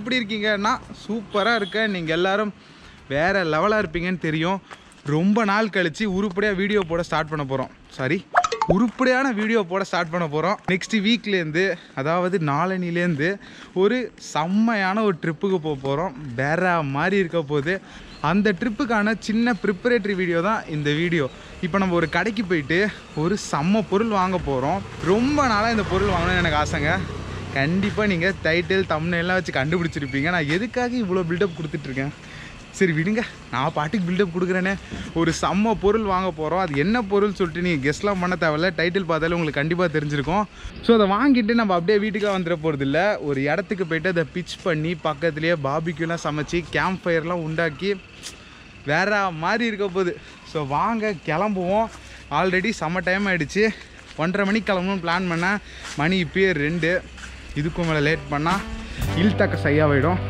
எப்படி இருக்கீங்கன்னா சூப்பராக இருக்க நீங்கள் எல்லாரும் வேறு லெவலாக இருப்பீங்கன்னு தெரியும் ரொம்ப நாள் கழித்து உருப்படியாக வீடியோ போட ஸ்டார்ட் பண்ண போகிறோம் சாரி உருப்படியான வீடியோ போட ஸ்டார்ட் பண்ண போகிறோம் நெக்ஸ்ட் வீக்லேருந்து அதாவது நாளனிலேருந்து ஒரு செம்மையான ஒரு ட்ரிப்புக்கு போக போகிறோம் வேற மாதிரி இருக்க போகுது அந்த ட்ரிப்புக்கான சின்ன ப்ரிப்பரேட்டரி வீடியோ தான் இந்த வீடியோ இப்போ நம்ம ஒரு கடைக்கு போயிட்டு ஒரு செம்ம பொருள் வாங்க போகிறோம் ரொம்ப நாளாக இந்த பொருள் வாங்கணும்னு எனக்கு ஆசைங்க கண்டிப்பாக நீங்கள் டைட்டில் தம்னெல்லாம் வச்சு கண்டுபிடிச்சிருப்பீங்க நான் எதுக்காக இவ்வளோ பில்டப் கொடுத்துட்ருக்கேன் சரி விடுங்க நான் பாட்டுக்கு பில்டப் கொடுக்குறேனே ஒரு செம்ம பொருள் வாங்க போகிறோம் அது என்ன பொருள் சொல்லிட்டு நீங்கள் கெஸ்ட்லாம் பண்ண தேவையில்ல டைட்டில் பார்த்தாலே உங்களுக்கு கண்டிப்பாக தெரிஞ்சிருக்கும் ஸோ அதை வாங்கிட்டு நம்ம அப்படியே வீட்டுக்காக வந்துட போகிறதில்ல ஒரு இடத்துக்கு போயிட்டு அதை பிச் பண்ணி பக்கத்துலேயே பாபிக்யூலாம் சமைச்சு கேம்ப் ஃபயர்லாம் உண்டாக்கி வேற மாதிரி இருக்க போகுது ஸோ வாங்க கிளம்புவோம் ஆல்ரெடி செம்ம டைம் ஆகிடுச்சு ஒன்றரை மணிக்கு கிளம்பணும்னு பிளான் பண்ணேன் மணி இப்பயே ரெண்டு இதுக்கும் மேலே லேட் பண்ணால் இல்தக்க சரியாகிடும்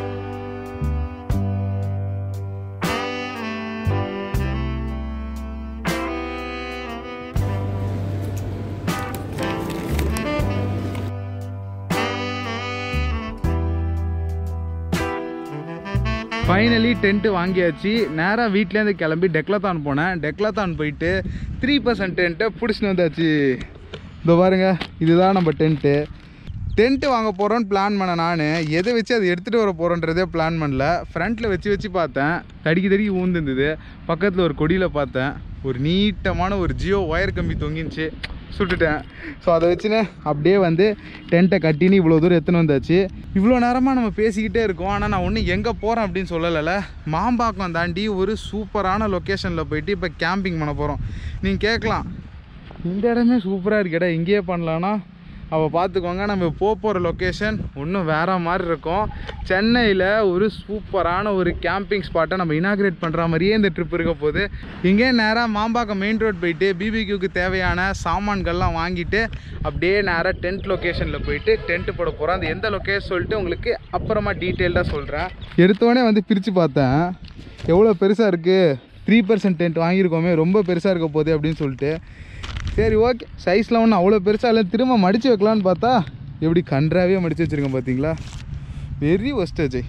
ஃபைனலி டென்ட்டு வாங்கியாச்சு நேராக வீட்லேருந்து கிளம்பி டெக்லத்தான் போனேன் டெக்லத்தான் போயிட்டு த்ரீ பர்சன்ட் டென்ட்டை பிடிச்சின்னு வந்தாச்சு இதோ பாருங்க இதுதான் நம்ம டென்ட்டு டென்ட்டு வாங்க போகிறோன்னு பிளான் பண்ண நான் எதை வச்சு அதை எடுத்துகிட்டு வர போகிறோன்றதே பிளான் பண்ணல ஃப்ரண்ட்டில் வச்சு வச்சு பார்த்தேன் தடிக்கி தடிக்கி ஊந்துருந்தது பக்கத்தில் ஒரு கொடியில் பார்த்தேன் ஒரு நீட்டமான ஒரு ஜியோ ஒயர் கம்பி தொங்கிருந்துச்சு சுட்டுட்டேன் ஸோ அதை வச்சுன்னு அப்படியே வந்து டென்ட்டை கட்டின்னு இவ்வளோ தூரம் எடுத்துன்னு வந்தாச்சு இவ்வளோ நேரமாக நம்ம பேசிக்கிட்டே இருக்கோம் ஆனால் நான் ஒன்றும் எங்கே போகிறேன் அப்படின்னு சொல்லலைல மாம்பாக்கம் தாண்டி ஒரு சூப்பரான லொக்கேஷனில் போயிட்டு இப்போ கேம்பிங் பண்ண போகிறோம் நீங்கள் கேட்கலாம் இந்த இடமே சூப்பராக இருக்கேடா இங்கேயே பண்ணலான்னா அவள் பார்த்துக்கோங்க நம்ம போக போகிற லொக்கேஷன் இன்னும் வேற மாதிரி இருக்கும் சென்னையில் ஒரு சூப்பரான ஒரு கேம்பிங் ஸ்பாட்டை நம்ம இனாக்ரேட் பண்ணுற மாதிரியே இந்த ட்ரிப் இருக்க போகுது இங்கே நேராக மாம்பாக்கம் மெயின் ரோட் போயிட்டு பிபிக்யூக்கு தேவையான சாமான்கள்லாம் வாங்கிட்டு அப்படியே நேராக டென்ட் லொக்கேஷனில் போயிட்டு டென்ட் போட போகிறோம் அது எந்த லொக்கேஷன் சொல்லிட்டு உங்களுக்கு அப்புறமா டீட்டெயில்டாக சொல்கிறேன் எடுத்தோடனே வந்து பிரித்து பார்த்தேன் எவ்வளோ பெருசாக இருக்குது த்ரீ பர்சன்ட் டென்ட் வாங்கியிருக்கோமே ரொம்ப பெருசாக இருக்க போகுது அப்படின்னு சொல்லிட்டு சரி ஓகே சைஸில் ஒன்றும் அவ்வளோ பெருசாக இல்லை திரும்ப மடித்து வைக்கலான்னு பார்த்தா எப்படி கன்றாவே மடித்து வச்சுருக்கேன் பார்த்தீங்களா வெரி ஒஸ்ட் அஜய்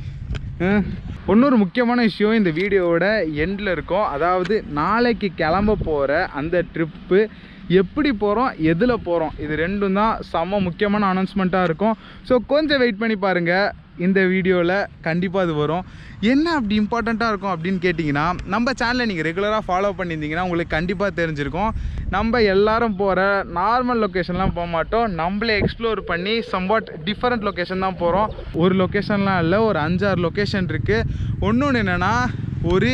இன்னொரு முக்கியமான விஷயம் இந்த வீடியோவோட எண்டில் இருக்கும் அதாவது நாளைக்கு கிளம்ப போகிற அந்த ட்ரிப்பு எப்படி போகிறோம் எதில் போகிறோம் இது ரெண்டும் தான் செம்ம முக்கியமான அனௌன்ஸ்மெண்ட்டாக இருக்கும் ஸோ கொஞ்சம் வெயிட் பண்ணி பாருங்கள் இந்த வீடியோவில் கண்டிப்பாக அது வரும் என்ன அப்படி இம்பார்ட்டண்ட்டாக இருக்கும் அப்படின்னு கேட்டிங்கன்னா நம்ம சேனலை நீங்கள் ரெகுலராக ஃபாலோ பண்ணியிருந்தீங்கன்னா உங்களுக்கு கண்டிப்பாக தெரிஞ்சிருக்கும் நம்ம எல்லாரும் போகிற நார்மல் லொக்கேஷன்லாம் போக மாட்டோம் நம்மளே எக்ஸ்ப்ளோர் பண்ணி சம்வாட் டிஃப்ரெண்ட் லொக்கேஷன் தான் போகிறோம் ஒரு லொக்கேஷன்லாம் இல்லை ஒரு அஞ்சாறு லொக்கேஷன் இருக்குது ஒன்று என்னென்னா ஒரு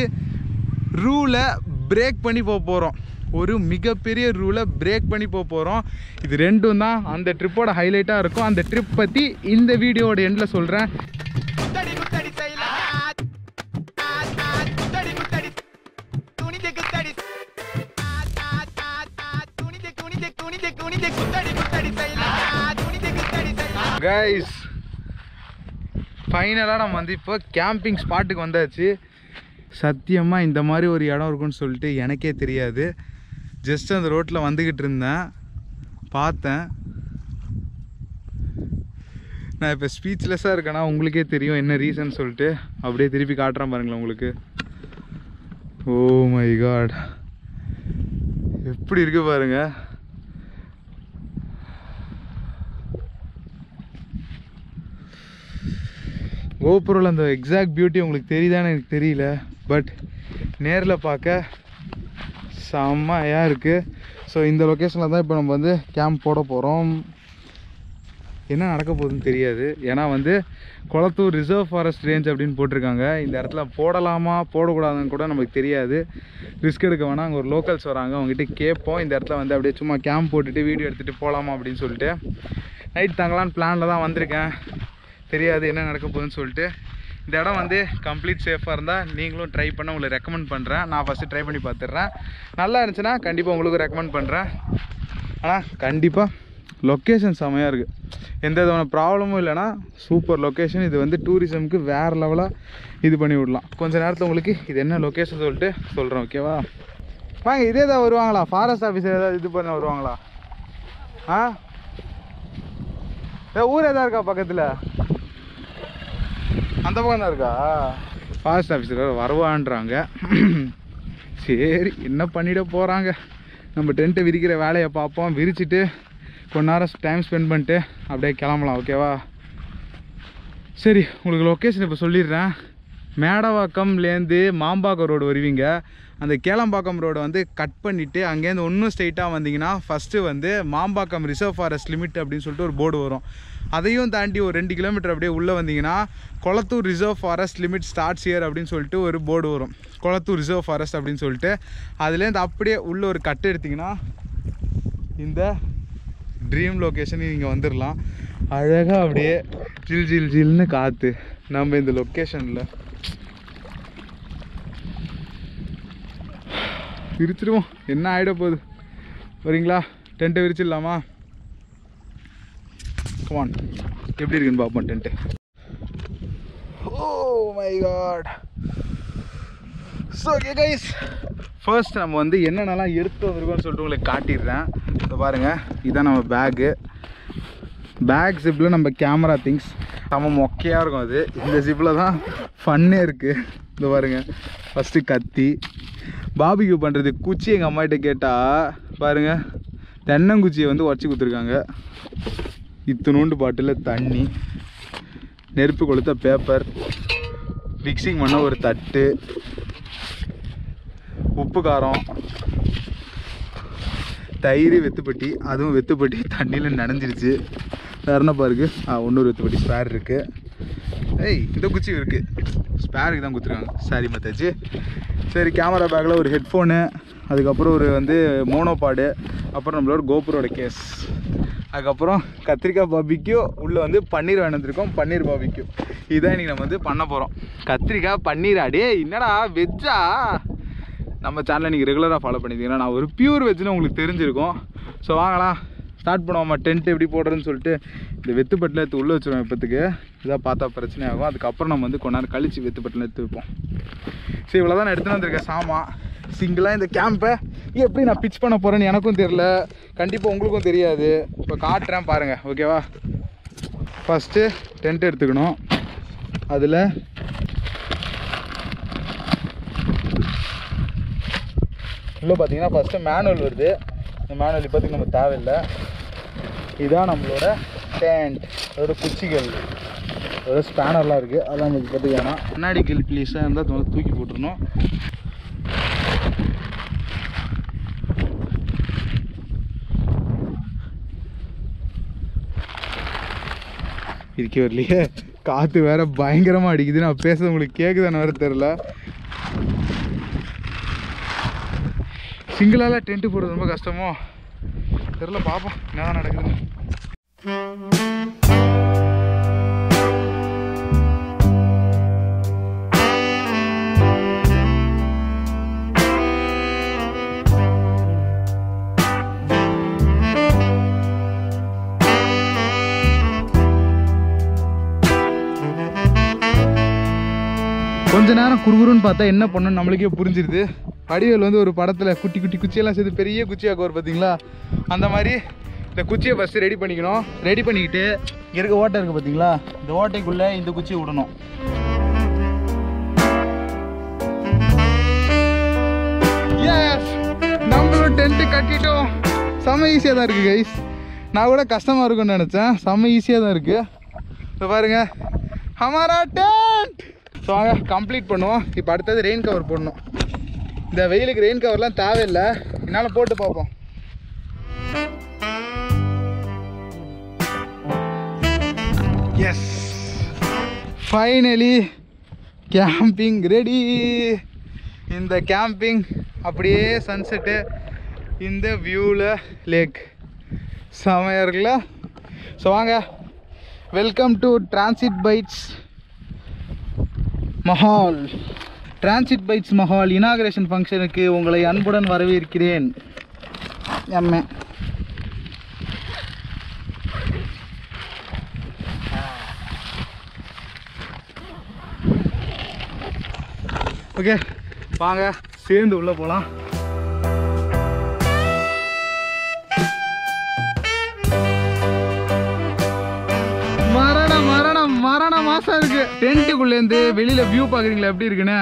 ரூலை பிரேக் பண்ணி போக போகிறோம் ஒரு மிகப்பெரிய ரூலை பிரேக் பண்ணி போக போகிறோம் இது ரெண்டும் தான் அந்த ட்ரிப்போட ஹைலைட்டாக இருக்கும் அந்த ட்ரிப் பற்றி இந்த வீடியோவோட எண்டில் சொல்கிறேன் குத்தடி குத்தடி செய்யலாம் குத்தடி குத்தடி குனிஞ்சு குத்தடி குனிஞ்சு குனிஞ்சு குனிஞ்சு குனிஞ்சு குத்தடி குத்தடி செய்யலாம் குனிஞ்சு குத்தடி செய்யலாம் கைஸ் ஃபைனலாக நம்ம வந்து இப்போ கேம்பிங் ஸ்பாட்டுக்கு வந்தாச்சு சத்தியமாக இந்த மாதிரி ஒரு இடம் இருக்குன்னு சொல்லிட்டு எனக்கே தெரியாது ஜஸ்ட் அந்த ரோட்டில் வந்துக்கிட்டு இருந்தேன் பார்த்தேன் நான் இப்போ ஸ்பீச்லெஸ்ஸாக இருக்கேனா உங்களுக்கே தெரியும் என்ன ரீசன் சொல்லிட்டு அப்படியே திருப்பி காட்டுறேன் பாருங்களேன் உங்களுக்கு ஓ மை காட் எப்படி இருக்கு பாருங்க கோபுரில் அந்த எக்ஸாக்ட் பியூட்டி உங்களுக்கு தெரியுதான்னு எனக்கு தெரியல பட் நேரில் பார்க்க செம்மையாக இருக்குது ஸோ இந்த லொக்கேஷனில் தான் இப்போ நம்ம வந்து கேம்ப் போட போகிறோம் என்ன நடக்க போகுதுன்னு தெரியாது ஏன்னா வந்து குளத்தூர் ரிசர்வ் ஃபாரஸ்ட் ரேஞ்ச் அப்படின்னு போட்டிருக்காங்க இந்த இடத்துல போடலாமா போடக்கூடாதுன்னு கூட நமக்கு தெரியாது ரிஸ்க் எடுக்க வேணாம் அங்கே ஒரு லோக்கல்ஸ் வராங்க அவங்ககிட்ட கேட்போம் இந்த இடத்துல வந்து அப்படியே சும்மா கேம்ப் போட்டுட்டு வீடியோ எடுத்துகிட்டு போகலாமா அப்படின்னு சொல்லிட்டு நைட் தங்கலான்னு பிளானில் தான் வந்திருக்கேன் தெரியாது என்ன நடக்க போகுதுன்னு சொல்லிட்டு இந்த இடம் வந்து கம்ப்ளீட் சேஃபாக இருந்தால் நீங்களும் ட்ரை பண்ண உங்களுக்கு ரெக்கமெண்ட் பண்ணுறேன் நான் ஃபஸ்ட்டு ட்ரை பண்ணி பார்த்துட்றேன் நல்லா இருந்துச்சுன்னா கண்டிப்பாக உங்களுக்கு ரெக்கமெண்ட் பண்ணுறேன் ஆனால் கண்டிப்பாக லொக்கேஷன் செமையாக இருக்குது எந்த விதமான ப்ராப்ளமும் இல்லைன்னா சூப்பர் லொக்கேஷன் இது வந்து டூரிசம்க்கு வேறு லெவலாக இது பண்ணி விடலாம் கொஞ்ச நேரத்தில் உங்களுக்கு இது என்ன லொக்கேஷன் சொல்லிட்டு சொல்கிறேன் ஓகேவா வாங்க இதே தான் வருவாங்களா ஃபாரஸ்ட் ஆஃபீஸர் ஏதாவது இது பண்ண வருவாங்களா ஆ ஏ, ஊர் எதா இருக்கா பக்கத்தில் அந்த பக்கம் தான் இருக்கா ஃபாரஸ்ட் ஆஃபீஸர் வருவான்றாங்க சரி என்ன பண்ணிட போகிறாங்க நம்ம டென்ட்டை விரிக்கிற வேலையை பார்ப்போம் விரிச்சிட்டு கொஞ்ச நேரம் டைம் ஸ்பெண்ட் பண்ணிட்டு அப்படியே கிளம்பலாம் ஓகேவா சரி உங்களுக்கு லொக்கேஷன் இப்போ சொல்லிடுறேன் மேடவாக்கம்லேருந்து மாம்பாக்கம் ரோடு வருவீங்க அந்த கேளம்பாக்கம் ரோடு வந்து கட் பண்ணிவிட்டு அங்கேருந்து இன்னும் ஸ்ட்ரைட்டாக வந்தீங்கன்னா ஃபஸ்ட்டு வந்து மாம்பாக்கம் ரிசர்வ் ஃபாரஸ்ட் லிமிட் அப்படின்னு சொல்லிட்டு ஒரு போர்டு வரும் அதையும் தாண்டி ஒரு ரெண்டு கிலோமீட்டர் அப்படியே உள்ளே வந்தீங்கன்னா Kolathur reserve forest limit starts year அப்படின்னு சொல்லிட்டு ஒரு போர்டு வரும் கொளத்தூர் ரிசர்வ் ஃபாரஸ்ட் அப்படின்னு சொல்லிட்டு அதுலேருந்து அப்படியே உள்ளே ஒரு கட்டு எடுத்திங்கன்னா இந்த ட்ரீம் லொக்கேஷன் நீங்கள் வந்துடலாம் அழகாக அப்படியே ஜில் ஜில் ஜில்னு காற்று நம்ம இந்த லொக்கேஷனில் விரிச்சிடுவோம் என்ன ஆகிட போகுது வரீங்களா டென்ட்டை விரிச்சிடலாமா கமான் எப்படி இருக்குன்னு பார்ப்போம் tent oh my god so okay guys first நம்ம வந்து என்னென்னலாம் எடுத்து வந்திருக்கோம்னு சொல்லிட்டு உங்களுக்கு காட்டிடுறேன் இப்போ பாருங்கள் இதுதான் நம்ம பேக்கு பேக் ஜிப்பில் நம்ம கேமரா திங்ஸ் செம்ம மொக்கையாக இருக்கும் அது இந்த ஜிப்பில் தான் ஃபன்னே இருக்குது இந்த பாருங்க ஃபஸ்ட்டு கத்தி பாபிக்யூ பண்ணுறது குச்சி எங்கள் அம்மாகிட்ட கேட்டால் பாருங்கள் தென்னங்குச்சியை வந்து உடச்சி கொடுத்துருக்காங்க இத்தினூண்டு பாட்டில் தண்ணி நெருப்பு கொளுத்த பேப்பர் மிக்சிங் பண்ண ஒரு தட்டு உப்பு காரம் தயிர் வெத்துப்பட்டி அதுவும் வெத்துப்பட்டி தண்ணியில் நனைஞ்சிருச்சு வேற என்ன பாருக்கு ஆ இன்னொரு வெத்துப்பட்டி ஸ்பேர் இருக்குது ஏய் இந்த குச்சி இருக்குது ஸ்பேருக்கு தான் கொடுத்துருக்காங்க சாரி மத்தாச்சு சரி கேமரா பேக்கில் ஒரு ஹெட்ஃபோனு அதுக்கப்புறம் ஒரு வந்து மோனோபாடு அப்புறம் நம்மளோட கோபுரோட கேஸ் அதுக்கப்புறம் கத்திரிக்காய் பாபிக்கு உள்ளே வந்து பன்னீர் வேணுந்திருக்கோம் பன்னீர் பாபிக்கு இதுதான் இன்றைக்கி நம்ம வந்து பண்ண போகிறோம் கத்திரிக்காய் பன்னீர் அடே என்னடா வெஜ்ஜா நம்ம சேனலை நீங்கள் ரெகுலராக ஃபாலோ பண்ணியிருந்தீங்கன்னா நான் ஒரு பியூர் வெஜ்னு உங்களுக்கு தெரிஞ்சிருக்கும் ஸோ வாங்கலாம் ஸ்டார்ட் பண்ணுவோம்மா டென்ட் எப்படி போடுறதுன்னு சொல்லிட்டு இந்த வெத்துப்பட்டில் எடுத்து உள்ளே வச்சுருவோம் இப்போத்துக்கு இதாக பார்த்தா பிரச்சனை ஆகும் அதுக்கப்புறம் நம்ம வந்து கொஞ்ச நேரம் கழிச்சு வெத்துப்பட்டில் எடுத்து வைப்போம் சரி இவ்வளோ தான் நான் எடுத்துன்னு வந்திருக்கேன் சாமான் சிங்கிளாக இந்த கேம்பை எப்படி நான் பிச் பண்ண போகிறேன்னு எனக்கும் தெரில கண்டிப்பாக உங்களுக்கும் தெரியாது இப்போ காட்டுறேன் பாருங்கள் ஓகேவா ஃபஸ்ட்டு டென்ட் எடுத்துக்கணும் அதில் உள்ளே பார்த்தீங்கன்னா ஃபஸ்ட்டு மேனுவல் வருது இந்த மேனுவல் இப்போதைக்கு நம்ம தேவையில்லை இதுதான் நம்மளோட டேண்ட் அதோட குச்சிகள் அதோட ஸ்பேனர்லாம் இருக்குது அதெல்லாம் நமக்கு இப்போதைக்கு வேணாம் கண்ணாடி கில் ப்ளீஸாக இருந்தால் தூ- தூக்கி போட்டுருணும் இருக்கே வரலையே காற்று வேற பயங்கரமாக அடிக்குது நான் பேசுறது உங்களுக்கு கேட்குதான்னு வேற தெரில சிங்கிளால டென்ட் போடுறது ரொம்ப கஷ்டமோ தெரில பார்ப்போம் என்னதான் நடக்குதுன்னு கொஞ்ச நேரம் குறுகுறுன்னு பார்த்தா என்ன பண்ணணும் நம்மளுக்கே புரிஞ்சிருது வடிவேல் வந்து ஒரு படத்தில் குட்டி குட்டி குச்சியெல்லாம் சேர்த்து பெரிய குச்சியாக்குவார் பார்த்தீங்களா அந்த மாதிரி இந்த குச்சியை ஃபஸ்ட்டு ரெடி பண்ணிக்கணும் ரெடி பண்ணிக்கிட்டு இங்க இருக்க ஓட்டை இருக்குது பார்த்தீங்களா இந்த ஓட்டைக்குள்ளே இந்த குச்சியை விடணும் எஸ் நம்மளும் டென்ட்டு கட்டிட்டோம் செம்ம ஈஸியாக தான் இருக்குது கைஸ் நான் கூட கஷ்டமாக இருக்கும்னு நினச்சேன் செம்ம ஈஸியாக தான் இருக்குது இப்போ பாருங்க ஹமாரா டென்ட் ஸோ வாங்க கம்ப்ளீட் பண்ணுவோம் இப்போ அடுத்தது ரெயின் கவர் போடணும் இந்த வெயிலுக்கு ரெயின் கவர்லாம் தேவையில்லை என்னால் போட்டு பார்ப்போம் எஸ் ஃபைனலி கேம்பிங் ரெடி இந்த கேம்பிங் அப்படியே சன்செட்டு இந்த வியூவில் லேக் செமையாக இருக்குல்ல ஸோ வாங்க welcome to transit bites Mahal transit bites Mahal inauguration ஃபங்க்ஷனுக்கு உங்களை அன்புடன் வரவேற்கிறேன் எம்மே ஓகே வாங்க சேர்ந்து உள்ளே போகலாம் மரணம் மரணம் மரணமா மாசம் இருக்கு டென்ட்டுக்குள்ள இருந்து வெளியில வியூ பாக்குறீங்களா எப்படி இருக்குன்னு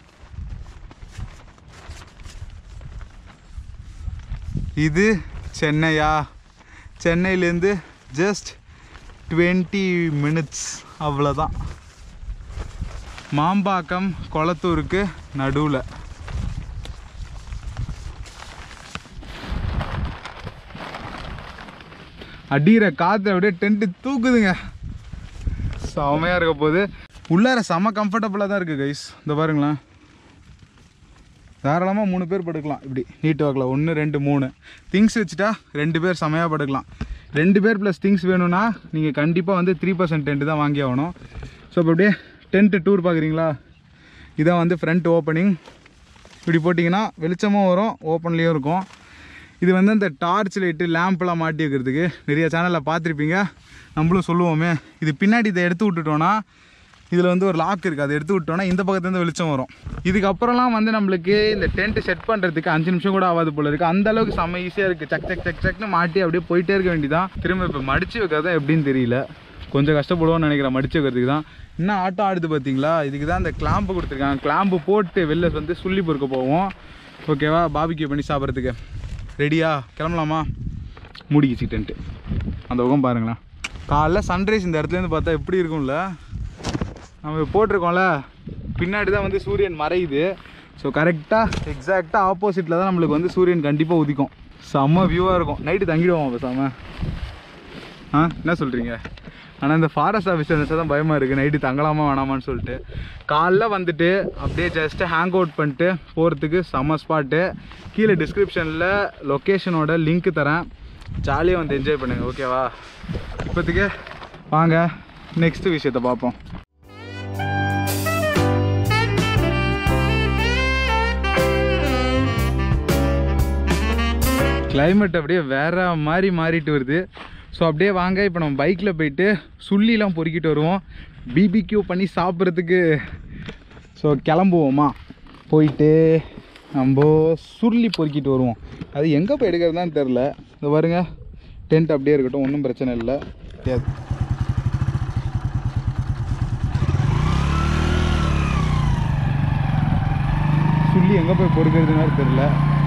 இது சென்னையா சென்னையிலேருந்து ஜஸ்ட் டுவெண்ட்டி மினிட்ஸ் அவ்வளோதான் மாம்பாக்கம் கொளத்தூருக்கு நடுவில் அடிக்கிற காற்று அப்படியே டென்ட்டு தூக்குதுங்க செமையாக இருக்க போது உள்ளார செம கம்ஃபர்டபுளாக தான் இருக்குது கைஸ் இந்த பாருங்களேன் தாராளமாக மூணு பேர் படுக்கலாம் இப்படி நீட் வாக்கில் ஒன்று ரெண்டு மூணு திங்ஸ் வச்சுட்டா ரெண்டு பேர் செமையாக படுக்கலாம் ரெண்டு பேர் ப்ளஸ் திங்ஸ் வேணும்னா நீங்கள் கண்டிப்பாக வந்து த்ரீ பர்சன்ட் டென்ட் தான் வாங்கி ஆகணும் ஸோ இப்போ அப்படியே டென்ட்டு டூர் பார்க்குறீங்களா இதான் வந்து ஃப்ரண்ட் ஓப்பனிங் இப்படி போட்டிங்கன்னா வெளிச்சமும் வரும் ஓப்பன்லேயும் இருக்கும் இது வந்து அந்த டார்ச் லைட்டு லேம்ப்லாம் மாட்டி வைக்கிறதுக்கு நிறைய சேனலில் பார்த்துருப்பீங்க நம்மளும் சொல்லுவோமே இது பின்னாடி இதை எடுத்து விட்டுட்டோன்னா இதில் வந்து ஒரு லாக் இருக்குது அதை எடுத்து விட்டோன்னா இந்த பக்கத்துலேருந்து வெளிச்சம் வரும் இதுக்கப்புறம்லாம் வந்து நம்மளுக்கு இந்த டென்ட் செட் பண்ணுறதுக்கு அஞ்சு நிமிஷம் கூட ஆகாது போல இருக்குது அந்த அளவுக்கு செம்ம ஈஸியாக இருக்குது சக் சக் சக் சக்னு மாட்டி அப்படியே போயிட்டே இருக்க வேண்டியதான் திரும்ப இப்போ மடிச்சு வைக்கிறது எப்படின்னு தெரியல கொஞ்சம் கஷ்டப்படுவோம்னு நினைக்கிறேன் மடிச்சு வைக்கிறதுக்கு தான் இன்னும் ஆட்டம் ஆடுது பார்த்தீங்களா இதுக்கு தான் இந்த கிளாம்பு கொடுத்துருக்காங்க கிளாம்பு போட்டு வெளில வந்து சுள்ளி பொறுக்க போவோம் ஓகேவா பாபிக்யூ பண்ணி சாப்பிட்றதுக்கு ரெடியா கிளம்பலாமா மூடிக்கிச்சு டென்ட்டு அந்த பக்கம் பாருங்களேன் காலைல சன்ரைஸ் இந்த இடத்துலேருந்து பார்த்தா எப்படி இருக்கும்ல நம்ம போட்டிருக்கோம்ல பின்னாடி தான் வந்து சூரியன் மறையுது ஸோ கரெக்டாக எக்ஸாக்டாக ஆப்போசிட்டில் தான் நம்மளுக்கு வந்து சூரியன் கண்டிப்பாக உதிக்கும் செம்ம வியூவாக இருக்கும் நைட்டு தங்கிடுவோம் பேசாம ஆ என்ன சொல்கிறீங்க ஆனால் இந்த ஃபாரஸ்ட் ஆஃபீஸர் நினச்சா தான் பயமாக இருக்குது நைட்டு தங்கலாமா வேணாமான்னு சொல்லிட்டு காலைல வந்துட்டு அப்படியே ஜஸ்ட்டு ஹேங் அவுட் பண்ணிட்டு போகிறதுக்கு செம்ம ஸ்பாட்டு கீழே டிஸ்கிரிப்ஷனில் லொக்கேஷனோட லிங்க் தரேன் ஜாலியாக வந்து என்ஜாய் பண்ணுங்கள் ஓகேவா இப்போதைக்கு வாங்க நெக்ஸ்ட் விஷயத்தை பார்ப்போம் climate அப்படியே வேற மாதிரி மாறிட்டு வருது ஸோ அப்படியே வாங்க இப்போ நம்ம பைக்கில் போயிட்டு சுள்ளிலாம் பொறுக்கிட்டு வருவோம் பிபிக்யூ பண்ணி சாப்பிட்றதுக்கு ஸோ கிளம்புவோமா போயிட்டு நம்ம சுள்ளி பொறுக்கிட்டு வருவோம் அது எங்கே போய் எடுக்கிறதுதான் தெரில இந்த பாருங்க டென்ட் அப்படியே இருக்கட்டும் ஒன்றும் பிரச்சனை இல்லை தெரியாது சுள்ளி எங்கே போய் பொறுக்கிறது மாதிரி தெரில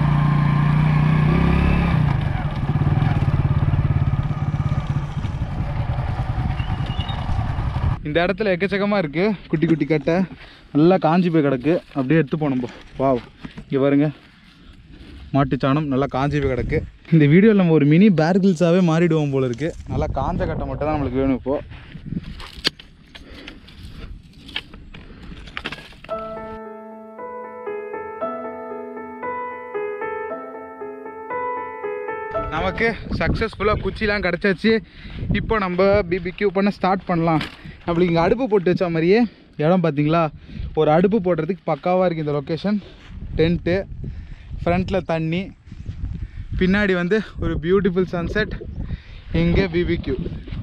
இந்த இடத்துல எக்கச்சக்கமாக இருக்குது குட்டி குட்டி கட்டை நல்லா காஞ்சி போய் கிடக்கு அப்படியே எடுத்து போனோம் போ வாவ் இங்கே பாருங்க மாட்டுச்சாணம் நல்லா காஞ்சி போய் கிடக்கு இந்த வீடியோவில் நம்ம ஒரு மினி பேர்கில்ஸாகவே மாறிடுவோம் போல இருக்குது நல்லா காஞ்ச கட்டை மட்டும் தான் நம்மளுக்கு வேணும் இப்போது நமக்கு சக்ஸஸ்ஃபுல்லாக குச்சிலாம் கிடச்சாச்சு இப்போ நம்ம பிபிக்யூ பண்ண ஸ்டார்ட் பண்ணலாம் நம்மளுக்கு இங்கே அடுப்பு போட்டு வச்ச மாதிரியே இடம் பார்த்தீங்களா ஒரு அடுப்பு போடுறதுக்கு பக்காவாக இருக்குது இந்த லொக்கேஷன் டென்ட்டு ஃப்ரண்ட்டில் தண்ணி பின்னாடி வந்து ஒரு பியூட்டிஃபுல் சன்செட் இங்கே பிபிக்யூ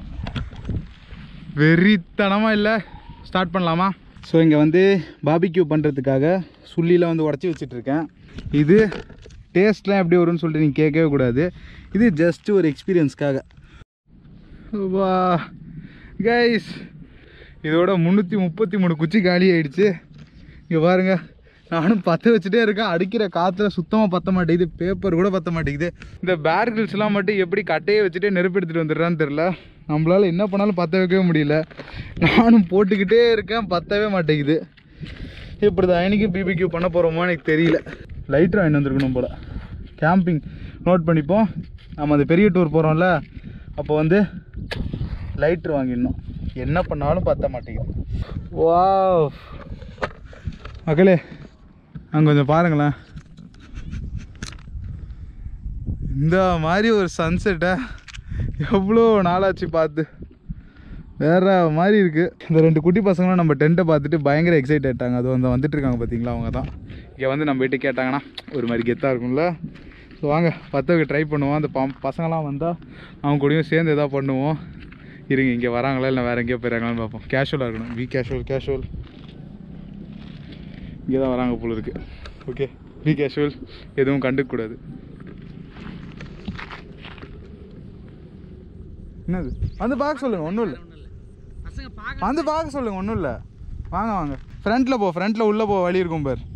வெறித்தனமாக இல்லை ஸ்டார்ட் பண்ணலாமா ஸோ இங்கே வந்து பாபிக்யூ பண்ணுறதுக்காக சுள்ளியில் வந்து உடச்சி வச்சிட்ருக்கேன் இது டேஸ்ட்லாம் எப்படி வரும்னு சொல்லிட்டு நீங்கள் கேட்கவே கூடாது இது ஜஸ்ட் ஒரு எக்ஸ்பீரியன்ஸ்க்காக வா கைஸ் இதோட முந்நூற்றி முப்பத்தி மூணு குச்சி காலி ஆயிடுச்சு இங்கே பாருங்க நானும் பற்ற வச்சுட்டே இருக்கேன் அடிக்கிற காற்றுல சுத்தமாக பற்ற மாட்டேங்குது பேப்பர் கூட பற்ற மாட்டேங்குது இந்த பேர்கில்ஸ்லாம் மட்டும் எப்படி கட்டையை வச்சுட்டே நெருப்பு எடுத்துகிட்டு வந்துடுறான்னு தெரில நம்மளால் என்ன பண்ணாலும் பற்ற வைக்கவே முடியல நானும் போட்டுக்கிட்டே இருக்கேன் பற்றவே மாட்டேங்குது இப்படி தான் இன்னைக்கு பிபிக்யூ பண்ண போகிறோமோ எனக்கு தெரியல லைட்ரு வாங்கி வந்திருக்கணும் போல் கேம்பிங் நோட் பண்ணிப்போம் நம்ம அந்த பெரிய டூர் போகிறோம்ல அப்போ வந்து லைட்ரு வாங்கிடணும் என்ன பண்ணாலும் பற்ற மாட்டேங்குது வாவ் மக்களே அங்கே கொஞ்சம் பாருங்களேன் இந்த மாதிரி ஒரு சன்செட்டை எவ்வளோ நாளாச்சு பார்த்து வேற மாதிரி இருக்குது இந்த ரெண்டு குட்டி பசங்களும் நம்ம டென்ட்டை பார்த்துட்டு பயங்கர எக்ஸைட் ஆகிட்டாங்க அது வந்து வந்துட்டு இருக்காங்க பார்த்தீங்களா அவங்க தான் இங்கே வந்து நம்ம வீட்டு கேட்டாங்கன்னா ஒரு மாதிரி கெத்தாக இருக்கும்ல ஸோ வாங்க பத்தவங்க ட்ரை பண்ணுவோம் அந்த பம் பசங்களாம் வந்தால் அவங்க கூடயும் சேர்ந்து எதாவது பண்ணுவோம் இருங்க இங்கே வராங்களா இல்லை வேறு எங்கேயோ போயிடறாங்களான்னு பார்ப்போம் கேஷுவலாக இருக்கணும் வி கேஷுவல் கேஷுவல் இங்கே தான் வராங்க போல இருக்கு ஓகே பி கேஷுவல் எதுவும் கண்டுக்கக்கூடாது என்னது வந்து பார்க்க சொல்லுங்க ஒன்றும் இல்லை பசங்க பார்க்க வந்து பார்க்க சொல்லுங்க ஒன்றும் இல்லை வாங்க வாங்க ஃப்ரண்ட்டில் போ ஃப்ரண்ட்டில் உள்ளே போ வழி இருக்கும் பார்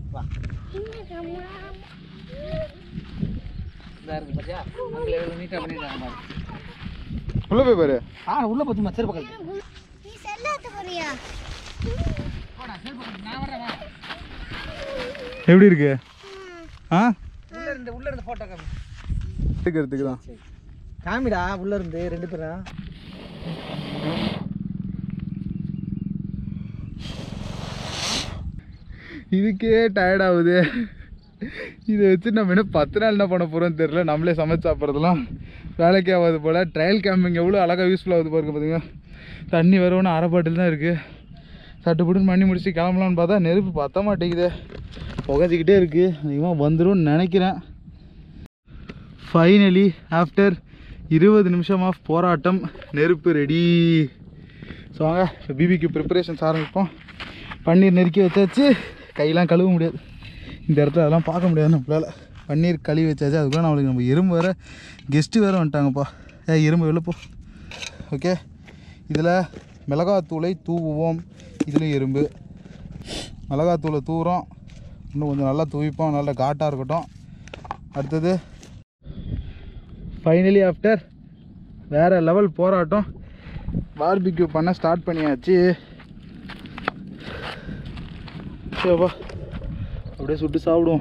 இருக்கு பாத்தியா அங்கே எவ்வளோ நீட்டாக பண்ணியிருக்காங்க பாரு உள்ளே போய் பாரு ஆ உள்ள பார்த்து செருப்பு கழட்டு நீ செல்லாத்த போறியா போடா செருப்பு கழட்டு நான் வரேன் வா எப்படி இருக்கு ஆ உள்ள இருந்து உள்ள இருந்து ஃபோட்டோ காமி எடுக்கிறதுக்கு தான் காமிடா உள்ள இருந்து ரெண்டு பேரும் இதுக்கே டயர்ட் ஆகுது இதை வச்சு நம்ம இன்னும் பத்து நாள் என்ன பண்ண போகிறோம்னு தெரியல நம்மளே சமைச்சு சாப்பிட்றதுலாம் வேலைக்கே ஆகாது போல் ட்ரையல் கேம்பிங் எவ்வளோ அழகாக யூஸ்ஃபுல் ஆகுது பாருங்க பார்த்தீங்க தண்ணி வர ஒன்று அரை பாட்டில் தான் இருக்குது சட்டுப்புட்டுன்னு பண்ணி முடிச்சு கிளம்பலான்னு பார்த்தா நெருப்பு பத்த மாட்டேங்குது புகச்சிக்கிட்டே இருக்குது அதிகமாக வந்துரும்னு நினைக்கிறேன் ஃபைனலி ஆஃப்டர் இருபது நிமிஷம் ஆஃப் போராட்டம் நெருப்பு ரெடி ஸோ வாங்க பிபிக்கு ப்ரிப்பரேஷன்ஸ் ஆரம்பிப்போம் பன்னீர் நெருக்கி வச்சாச்சு கையெல்லாம் கழுவ முடியாது இந்த இடத்துல அதெல்லாம் பார்க்க முடியாது நம்மளால் பன்னீர் கழுவி வச்சாச்சு அதுக்குள்ள நம்மளுக்கு நம்ம எறும்பு வேறு கெஸ்ட்டு வேறு வந்துட்டாங்கப்பா ஏ எறும்பு வெளில போ ஓகே இதில் மிளகாத்தூளை தூவுவோம் இதுலேயும் எறும்பு மிளகாத்தூளை தூவுறோம் இன்னும் கொஞ்சம் நல்லா தூவிப்போம் நல்லா காட்டாக இருக்கட்டும் அடுத்தது ஃபைனலி ஆஃப்டர் வேறு லெவல் போராட்டம் பார்பிக்யூ பண்ண ஸ்டார்ட் பண்ணியாச்சு சரிப்பா அப்படியே சுட்டு சாப்பிடுவோம்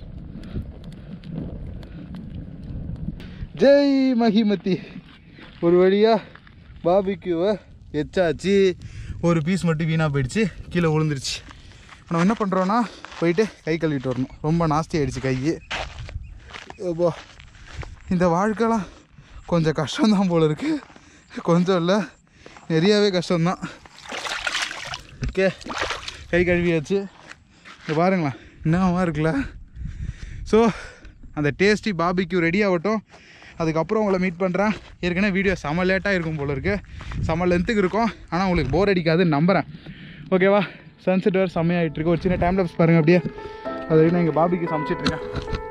ஜெய் மகிமதி ஒரு வழியாக பாபிக்யூவை எச்சாச்சு ஒரு பீஸ் மட்டும் வீணாக போயிடுச்சு கீழே விழுந்துருச்சு நம்ம என்ன பண்ணுறோன்னா போயிட்டு கை கழுவிட்டு வரணும் ரொம்ப நாஸ்தி ஆயிடுச்சு கை அப்போ இந்த வாழ்க்கைலாம் கொஞ்சம் கஷ்டம்தான் போல இருக்கு கொஞ்சம் இல்லை நிறையாவே கஷ்டம்தான் ஓகே கை கழுவியாச்சு இங்கே பாருங்களேன் என்னமா இருக்குல்ல ஸோ அந்த டேஸ்டி பாபிக்யூ ரெடி ஆகட்டும் அதுக்கப்புறம் உங்களை மீட் பண்ணுறேன் ஏற்கனவே வீடியோ செம லேட்டாக இருக்கும் போல இருக்கு செம லென்த்துக்கு இருக்கும் ஆனால் உங்களுக்கு போர் அடிக்காதுன்னு நம்புகிறேன் ஓகேவா சன்செட் வேறு செம்மையாகிட்டு இருக்கு ஒரு சின்ன டைம் லாப்ஸ் பாருங்கள் அப்படியே அது வரைக்கும் நான் இங்கே பாபிக்கு சமைச்சிட்ருக்கேன்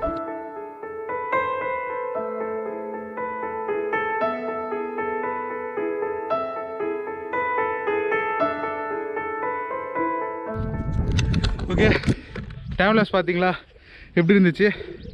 ஓகே டைம்லெஸ் பார்த்தீங்களா எப்படி இருந்துச்சு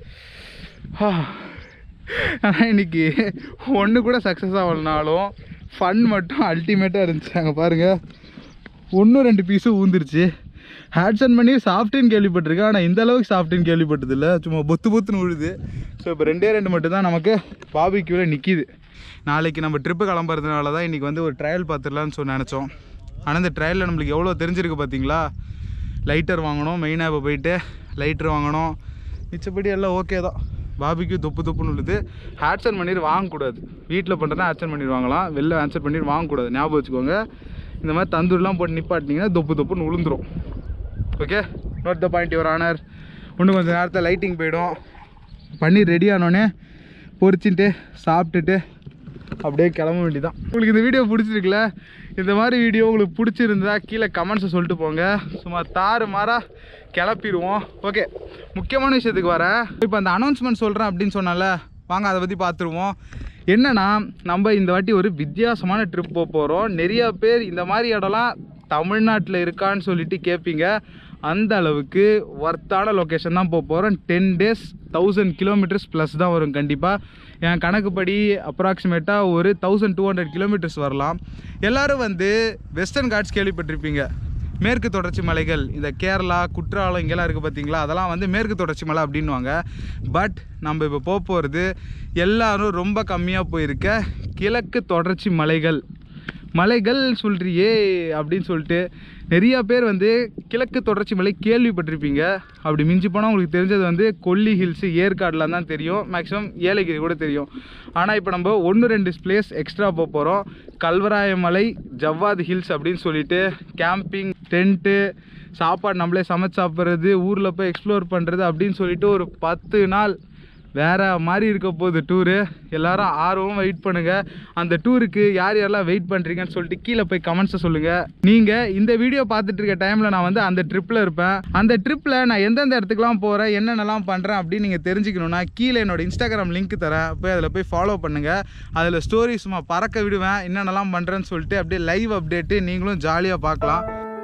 ஆனால் இன்னைக்கு ஒன்று கூட சக்ஸஸ் ஆகலனாலும் ஃபன் மட்டும் அல்டிமேட்டாக இருந்துச்சு அங்கே பாருங்கள் ஒன்றும் ரெண்டு பீஸும் ஊந்துருச்சு ஹேட்சன் பண்ணி சாஃப்டின்னு கேள்விப்பட்டிருக்கேன் ஆனால் இந்த அளவுக்கு சாஃப்டின்னு கேள்விப்பட்டதில்ல சும்மா பொத்து பொத்துன்னு விழுது ஸோ இப்போ ரெண்டே ரெண்டு மட்டும் தான் நமக்கு பாபிக்யூவில் நிற்கிது நாளைக்கு நம்ம ட்ரிப்பு கிளம்புறதுனால தான் இன்றைக்கி வந்து ஒரு ட்ரையல் பார்த்துடலான்னு சொல்லி நினச்சோம் ஆனால் இந்த ட்ரையலில் நம்மளுக்கு எவ்வளோ தெரிஞ்சிருக்கு பார்த்தீங்களா லைட்டர் வாங்கணும் மெயின் ஆப்பை போயிட்டு லைட்டர் வாங்கணும் மிச்சப்படி எல்லாம் ஓகே தான் பாபிக்கு தொப்பு தொப்புன்னு உள்ளது ஹேட்சன் பன்னீர் வாங்கக்கூடாது வீட்டில் பண்ணுறதா ஹேட்சன் பன்னீர் வாங்கலாம் வெளில ஹேட்சன் பன்னீர் வாங்கக்கூடாது ஞாபகம் வச்சுக்கோங்க இந்த மாதிரி தந்தூர்லாம் போட்டு நிப்பாட்டினீங்கன்னா தொப்பு தொப்புன்னு விழுந்துரும் okay note the point your honour இன்னும் கொஞ்சம் நேரத்தில் லைட்டிங் போயிடும் பன்னீர் ரெடி ஆனோடனே பொரிச்சுட்டு சாப்பிட்டுட்டு அப்படியே கிளம்ப வேண்டியதான் உங்களுக்கு இந்த வீடியோ பிடிச்சிருக்குல்ல இந்த மாதிரி வீடியோ உங்களுக்கு பிடிச்சிருந்தா கீழே கமெண்ட்ஸை சொல்லிட்டு போங்க சும்மா தாறு மாறா கிளப்பிடுவோம் ஓகே முக்கியமான விஷயத்துக்கு வரேன் இப்போ அந்த அனௌன்ஸ்மெண்ட் சொல்கிறேன் அப்படின்னு சொன்னால வாங்க அதை பற்றி பார்த்துருவோம் என்னன்னா நம்ம இந்த வாட்டி ஒரு வித்தியாசமான ட்ரிப் போக போகிறோம் நிறைய பேர் இந்த மாதிரி இடம்லாம் தமிழ்நாட்டில் இருக்கான்னு சொல்லிட்டு கேட்பீங்க அந்த அளவுக்கு ஒர்த்தான லொக்கேஷன் தான் போக போகிறோம் ten days thousand kilometres plus தான் வரும் கண்டிப்பாக என் கணக்குப்படி அப்ராக்சிமேட்டாக ஒரு தௌசண்ட் டூ ஹண்ட்ரட் கிலோமீட்டர்ஸ் வரலாம் எல்லோரும் வந்து வெஸ்டர்ன் காட்ஸ் கேள்விப்பட்டிருப்பீங்க மேற்கு தொடர்ச்சி மலைகள் இந்த கேரளா குற்றாலம் இங்கெல்லாம் இருக்குது பார்த்தீங்களா அதெல்லாம் வந்து மேற்கு தொடர்ச்சி மலை அப்படின்வாங்க பட் நம்ம இப்போ போக போகிறது எல்லாரும் ரொம்ப கம்மியாக போயிருக்க கிழக்கு தொடர்ச்சி மலைகள் மலைகள் சொல்றியே அப்படின்னு சொல்லிட்டு நிறைய பேர் வந்து கிழக்கு தொடர்ச்சி மலை கேள்விப்பட்டிருப்பீங்க அப்படி மிஞ்சி போனால் உங்களுக்கு தெரிஞ்சது வந்து கொல்லி ஹில்ஸு ஏற்காடுலாம் தான் தெரியும் மேக்ஸிமம் ஏலகிரி கூட தெரியும் ஆனால் இப்போ நம்ம ஒன்று ரெண்டு பிளேஸ் எக்ஸ்ட்ரா போக போகிறோம் கல்வராய மலை ஜவ்வாது ஹில்ஸ் அப்படின்னு சொல்லிட்டு கேம்பிங் டென்ட்டு சாப்பாடு நம்மளே சமைச்சு சாப்பிட்றது ஊரில் போய் எக்ஸ்ப்ளோர் பண்ணுறது அப்படின்னு சொல்லிட்டு ஒரு பத்து நாள் வேற மாதிரி இருக்க போகுது டூரு எல்லாரும் ஆர்வம் வெயிட் பண்ணுங்க அந்த டூருக்கு யார் யாரெல்லாம் வெயிட் பண்ணுறீங்கன்னு சொல்லிட்டு கீழே போய் கமெண்ட்ஸை சொல்லுங்க நீங்க இந்த வீடியோ பார்த்துட்டு இருக்க டைம்ல நான் வந்து அந்த ட்ரிப்பில் இருப்பேன் அந்த ட்ரிப்பில் நான் எந்தெந்த இடத்துக்குலாம் போகிறேன் என்னென்னலாம் பண்ணுறேன் அப்படின்னு நீங்கள் தெரிஞ்சுக்கணும்னா கீழே என்னோட இன்ஸ்டாகிராம் லிங்க் தரேன் போய் அதில் போய் ஃபாலோ பண்ணுங்க அதில் ஸ்டோரி சும்மா பறக்க விடுவேன் என்னென்னலாம் பண்ணுறேன்னு சொல்லிட்டு அப்படியே லைவ் அப்டேட்டு நீங்களும் ஜாலியாக பார்க்கலாம்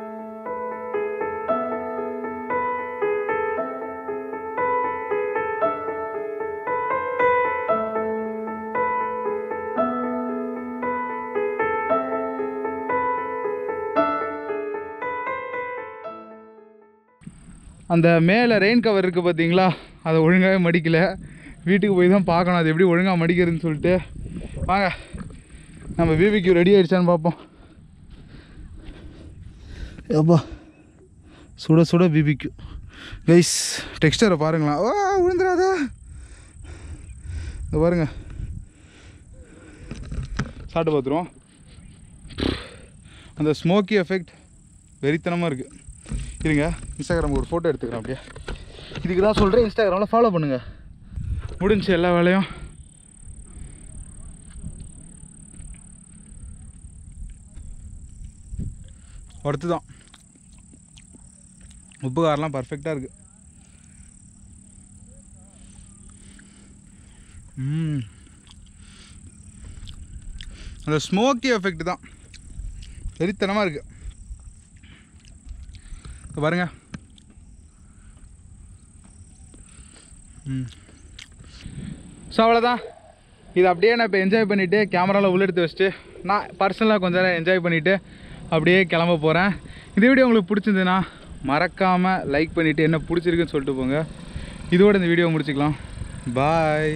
அந்த மேலே ரெயின் கவர் இருக்குது பார்த்தீங்களா அதை ஒழுங்காகவே மடிக்கல வீட்டுக்கு போய் தான் பார்க்கணும் அது எப்படி ஒழுங்காக மடிக்கிறதுன்னு சொல்லிட்டு வாங்க நம்ம பிபிக்கு ரெடி ஆயிடுச்சான்னு பார்ப்போம் எப்பா சுட சுட பிபிக்கு கைஸ் டெக்ஸ்டரை பாருங்களா ஓ விழுந்துடாத இந்த பாருங்க சாப்பிட்டு பார்த்துருவோம் அந்த ஸ்மோக்கி எஃபெக்ட் வெறித்தனமாக இருக்குது இருங்க இன்ஸ்டாகிராம் ஒரு ஃபோட்டோ எடுத்துக்கிறேன் அப்படியே இதுக்கு தான் சொல்கிறேன் இன்ஸ்டாகிராமில் ஃபாலோ பண்ணுங்கள் முடிஞ்சு எல்லா வேலையும் ஒருத்து தான் உப்பு காரெலாம் பர்ஃபெக்டாக இருக்குது ம் அந்த ஸ்மோக்கி எஃபெக்ட் தான் வெறித்தனமாக இருக்குது இங்க பாருங்க ம் ஸோ அவ்வளோதான் இது அப்படியே நான் இப்போ என்ஜாய் பண்ணிவிட்டு கேமராவில் உள்ள எடுத்து வச்சுட்டு நான் பர்சனலாக கொஞ்ச நேரம் என்ஜாய் பண்ணிவிட்டு அப்படியே கிளம்ப போகிறேன் இந்த வீடியோ உங்களுக்கு பிடிச்சிருந்துன்னா மறக்காமல் லைக் பண்ணிவிட்டு என்ன பிடிச்சிருக்குன்னு சொல்லிட்டு போங்க இதோட இந்த வீடியோ முடிச்சுக்கலாம் பாய்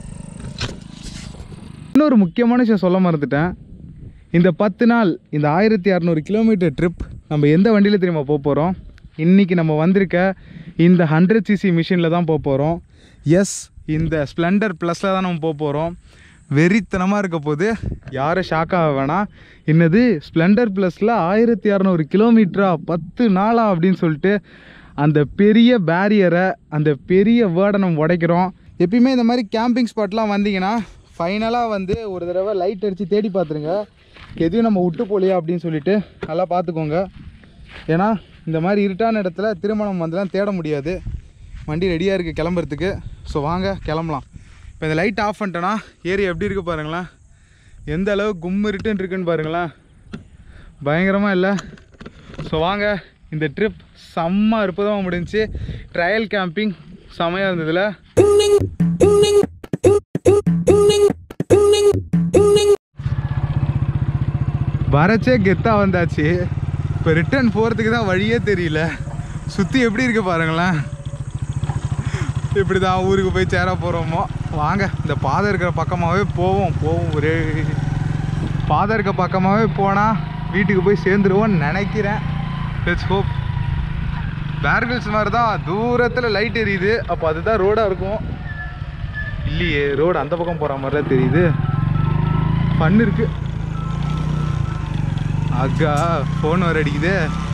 இன்னொரு முக்கியமான விஷயம் சொல்ல மறந்துட்டேன் இந்த பத்து நாள் இந்த ஆயிரத்தி இரநூறு கிலோமீட்டர் ட்ரிப் நம்ம எந்த வண்டியில் தெரியுமா போக போகிறோம் இன்றைக்கி நம்ம வந்திருக்க இந்த ஹண்ட்ரட் சிசி மிஷினில் தான் போக போகிறோம் எஸ் இந்த ஸ்ப்ளெண்டர் ப்ளஸில் தான் நம்ம போக போகிறோம் வெறித்தனமாக இருக்க போது யாரும் ஷாக் ஆக வேணாம் என்னது ஸ்ப்ளெண்டர் ப்ளஸில் ஆயிரத்தி இரநூறு கிலோமீட்டரா பத்து நாளா அப்படின்னு சொல்லிட்டு அந்த பெரிய பேரியரை அந்த பெரிய வேர்டை நம்ம உடைக்கிறோம் எப்பயுமே இந்த மாதிரி கேம்பிங் ஸ்பாட்லாம் வந்தீங்கன்னா ஃபைனலாக வந்து ஒரு தடவை லைட் அடித்து தேடி பார்த்துருங்க எதையும் நம்ம விட்டு போலையா அப்படின்னு சொல்லிட்டு நல்லா பார்த்துக்கோங்க ஏன்னா இந்த மாதிரி இருட்டான இடத்துல திருமணம் வந்துலாம் தேட முடியாது வண்டி ரெடியாக இருக்குது கிளம்புறதுக்கு ஸோ வாங்க கிளம்பலாம் இப்போ இந்த லைட் ஆஃப் பண்ணிட்டேன்னா ஏரியா எப்படி இருக்குது பாருங்களேன் எந்த அளவு கும்மு இருட்டுன்னு இருக்குன்னு பாருங்களேன் பயங்கரமாக இல்லை ஸோ வாங்க இந்த ட்ரிப் செம்ம அற்புதமாக முடிஞ்சுச்சு ட்ரையல் கேம்பிங் செமையாக இருந்ததில்ல வரச்சே கெத்தாக வந்தாச்சு இப்போ ரிட்டர்ன் போகிறதுக்கு தான் வழியே தெரியல சுற்றி எப்படி இருக்கு பாருங்களேன் இப்படி தான் ஊருக்கு போய் சேர போகிறோமோ வாங்க இந்த பாதை இருக்கிற பக்கமாகவே போவோம் போவோம் ஒரே பாதை இருக்க பக்கமாகவே போனால் வீட்டுக்கு போய் சேர்ந்துருவோம்னு நினைக்கிறேன் லெட்ஸ் ஹோப் பேர்கிள்ஸ் மாதிரி தான் தூரத்தில் லைட் எரியுது அப்போ அதுதான் ரோடாக இருக்கும் இல்லையே ரோடு அந்த பக்கம் போகிற மாதிரிலாம் தெரியுது ஃபன் இருக்குது அக்கா ஃபோன் வர அடிக்குது